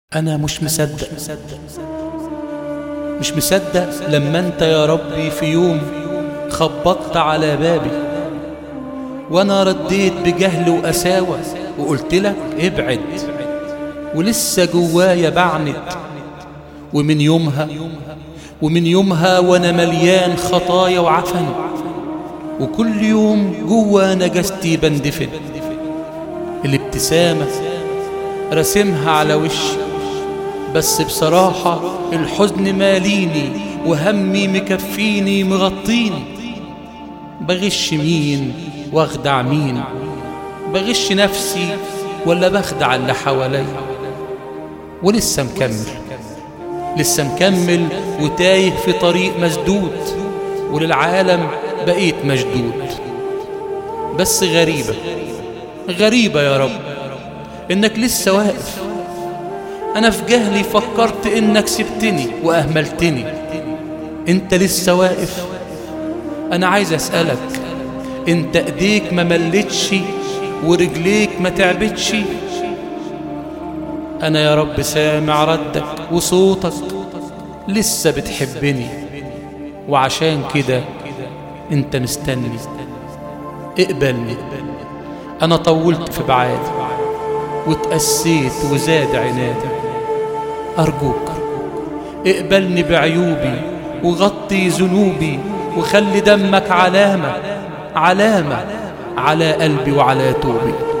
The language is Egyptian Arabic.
أنا مش مصدق مش مصدق لما أنت يا ربي في يوم خبطت على بابي وأنا رديت بجهل وقساوة وقلت لك ابعد ولسه جوايا بعند ومن يومها ومن يومها وأنا مليان خطايا وعفن وكل يوم جوا نجستي بندفن الابتسامة رسمها على وشي بس بصراحة الحزن ماليني وهمي مكفيني مغطيني بغش مين واخدع مين بغش نفسي ولا بخدع اللي حواليا ولسه مكمل لسه مكمل وتايه في طريق مسدود وللعالم بقيت مشدود بس غريبة غريبة يا رب إنك لسه واقف أنا في جهلي فكرت إنك سبتني وأهملتني أنت لسه واقف أنا عايز أسألك أنت إيديك ما ملتش ورجليك ما تعبتش أنا يا رب سامع ردك وصوتك لسه بتحبني وعشان كده أنت مستني اقبلني أنا طولت في بعادي واتأسيت وزاد عنادي أرجوك اقبلني بعيوبي وغطي ذنوبي وخلي دمك علامة علامة على قلبي وعلى توبي